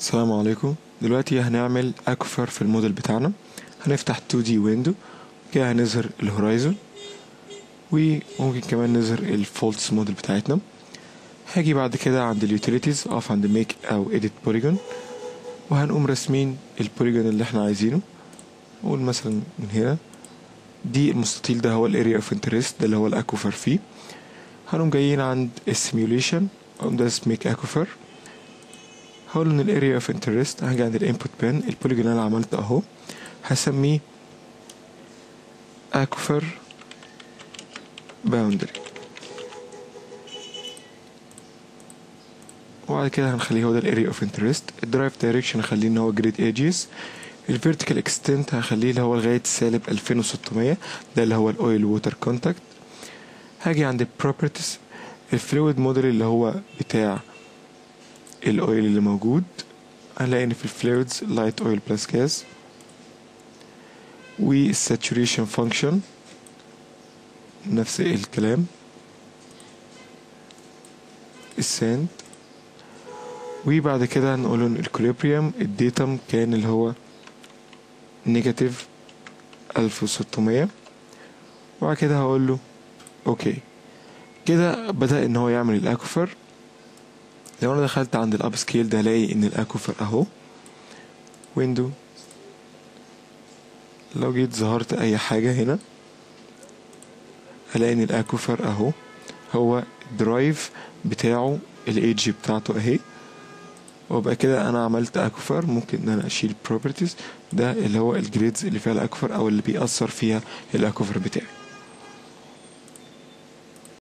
السلام عليكم دلوقتي هنعمل اكوفر في الموديل بتاعنا هنفتح 2D ويندو كده هنظهر الهورايزون وممكن كمان نظهر الفولتس موديل بتاعتنا هاجي بعد كده عند اليوتيليتيز اقف عند ميك او اديت بوليجون وهنقوم راسمين البوليجون اللي احنا عايزينه نقول مثلا من هنا دي المستطيل ده هو الاريا اوف انترست ده اللي هو الاكوفر فيه هنقوم جايين عند السيميوليشن اقوم داس ميك اكوفر هقول ان الاريا اوف انترست هاجي عند الانبوت بين البوليجون اللي انا عملته اهو هسميه اكوفر باوندري وبعد كده هنخليه هو ده الاريا اوف انترست الدرايف دايركشن هخليه ان هو جريد ايجز الفيرتيكال اكستنت هخليه اللي هو لغايه سالب 2600 ده اللي هو الاويل ووتر كونتاكت هاجي عند البروبرتيز الفلويد موديل اللي هو بتاع الاويل اللي موجود هنلاقي ان في الفلويدز لايت اويل بلس جاز والساتوريشن فانكشن نفس الكلام الساند وبعد كده هنقول ان الكوليبريم الديتم كان اللي هو نيجاتيف ألف وستمية وبعد كده هقول له اوكي كده بدأ ان هو يعمل الاكوفر لو انا دخلت عند الاب سكيل ده هلاقي ان الاكوفر اهو ويندو لو جيت ظهرت اي حاجة هنا هلاقي ان الاكوفر اهو هو الدرايف بتاعه الايدج بتاعته اهي وابقى كده انا عملت اكوفر ممكن ان انا اشيل properties ده اللي هو الجريدز اللي فيها الاكوفر او اللي بيأثر فيها الاكوفر بتاعي